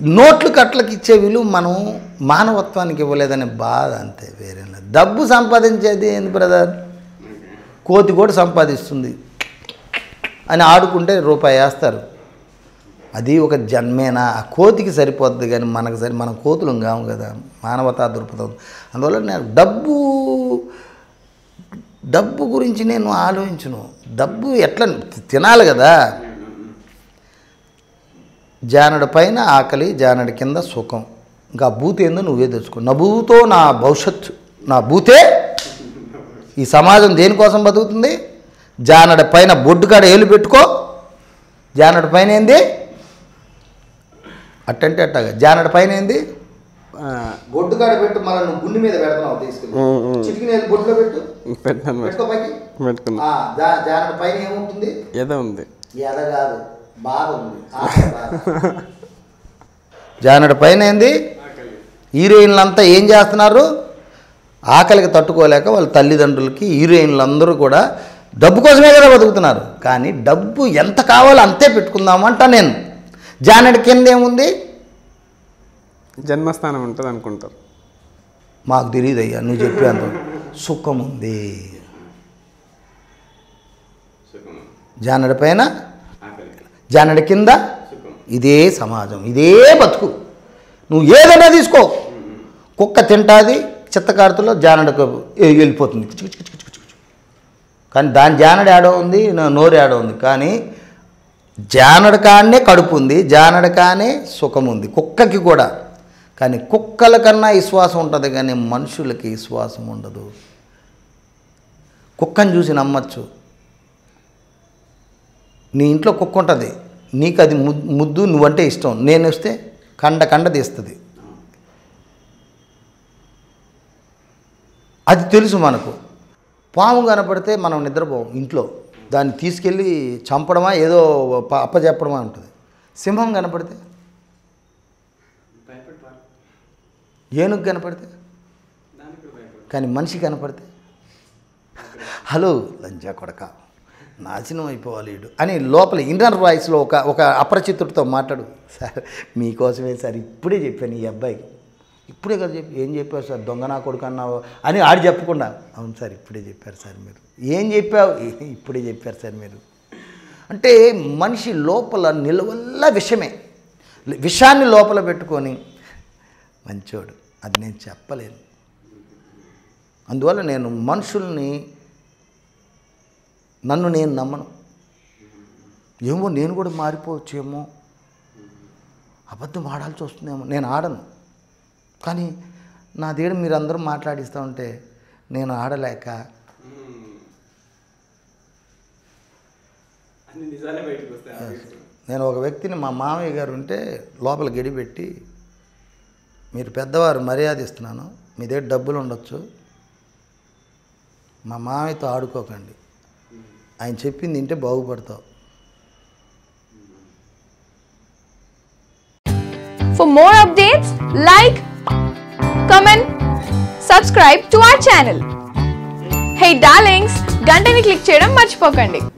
నోట్లు కట్లకి ఇచ్చే విలువ మనం మానవత్వానికి ఇవ్వలేదనే బాధ అంతే వేరే లేదు. డబ్బు సంపాదించేది ఏంది బ్రదర్ కోతి కూడా సంపాదిస్తుంది అని ఆడుకుంటే రూపాయి వేస్తారు అది ఒక జన్మేనా ఆ కోతికి సరిపోద్ది కానీ మనకు సరి మనం కోతులు కాము కదా మానవతా దృక్పథం అందువల్ల నేను డబ్బు డబ్బు గురించి నేను ఆలోచించను డబ్బు ఎట్లా తినాలి కదా జానడు పైన ఆకలి జానడి కింద సుఖం ఇంకా భూతి ఏందో నువ్వే తెచ్చుకో నా భూతో నా భవిష్యత్తు నా భూతే ఈ సమాజం దేనికోసం బతుకుతుంది జానడి పైన బొడ్డు కాడ ఏలు పెట్టుకో జానడి పైన ఏంది అట్టంటే అట్టగా జానడి పైన ఏంది ఆ, బొడ్డు కాడ పెట్టు మళ్ళీ నువ్వు గుండె మీద పెడతావు తీసుకెళ్ళి ఉమ్, ఉమ్. చిటికి బొడ్డులో పెట్టు పెట్టాను మరి. పెట్టుకో పైకి పెట్టుకున్నా ఆ, జా- జానడి పైన ఏముంటుంది ఏదో ఉంది ఎద కాదు బాధ ఉంది ఆకలి బాధ. జానడి పైన ఏంది హీరోయిన్లంతా ఏం చేస్తున్నారు ఆకలికి తట్టుకోలేక వాళ్ళ తల్లిదండ్రులకి హీరోయిన్లు అందరూ కూడా డబ్బు కోసమే కదా బతుకుతున్నారు కానీ డబ్బు ఎంత కావాలో అంతే పెట్టుకుందాము అంట నేను జానడి కింద ఏముంది జన్మస్థానం ఉంటుంది అనుకుంటారు మాకు తెలియదు అయ్యా నువ్వు చెప్పేంత సుఖం ఉంది జానడి పైన జానడి కింద ఇదే సమాజం ఇదే బతుకు నువ్వు ఏదైనా తీసుకో కుక్క తింటాది చిత్తకారుతులో జానడకు ఏ- వెళ్ళిపోతుంది కిచ్ కిచ్ కిచ్ కిచ్ కిచ్ కిచ్. కానీ దాని జానడి ఆడో ఉంది నా- నోరు ఆడో ఉంది కానీ జానడి కానే కడుపు ఉంది జానడి కానే సుఖం ఉంది కుక్కకి కూడా కానీ కుక్కల కన్నా విశ్వాసం ఉంటుంది కానీ మనుషులకి విశ్వాసం ఉండదు కుక్కని చూసి నమ్మచ్చు నీ ఇంట్లో కుక్క ఉంటుంది నీకు అది ము- ముద్దు నువ్వంటే ఇష్టం నేను వస్తే కండ కండ తీస్తుంది అది తెలుసు మనకు పాము కనపడితే మనం నిద్రపోం ఇంట్లో దాన్ని తీసుకెళ్ళి చంపడమా ఏదో ప- అప్పచెప్పడమా ఉంటుంది సింహం కనపడితే ఏనుగు కనపడితే కానీ మనిషి కనపడితే హలో లంజా కొడక నాశనం అయిపోవాలి వీడు అని లోపల ఇన్నర్ వాయిస్లో ఒక ఒక అపరిచితుడితో మాట్లాడు సార్ మీకోసమే సార్ ఇప్పుడే చెప్పాను ఈ అబ్బాయికి ఇప్పుడే కదా చెప్పి ఏం చెప్పారు సార్ దొంగ నా కొడుకు అన్నావు అని ఆడు చెప్పకుండా అవును సార్ ఇప్పుడే చెప్పారు సార్ మీరు ఏం చెప్పావు "ఏ, ఇప్పుడే చెప్పారు సార్ మీరు అంటే మనిషి లోపల నిలవల్ల విషమే విషాన్ని లోపల పెట్టుకొని మంచోడు అది నేను చెప్పలేను అందువల్ల నేను మనుషుల్ని నన్ను నేను నమ్మను ఏమో నేను కూడా మారిపోవచ్చేమో అబద్ధం ఆడాల్సి వస్తుందేమో నేను ఆడను కానీ నా దగ్గర మీరు అందరూ మాట్లాడిస్తూ ఉంటే నేను ఆడలేక నేను ఒక వ్యక్తిని మా మామయ్య గారు ఉంటే లోపల గడిపెట్టి మీరు పెద్దవారు మర్యాద ఇస్తున్నాను మీ దగ్గర డబ్బులు ఉండొచ్చు మా మామయ్యతో ఆడుకోకండి ఆయన చెప్పింది వింటే బాగుపడతావు For more updates, like, comment, subscribe to our channel. Hey darlings, గంటని click చేయడం మర్చిపోకండి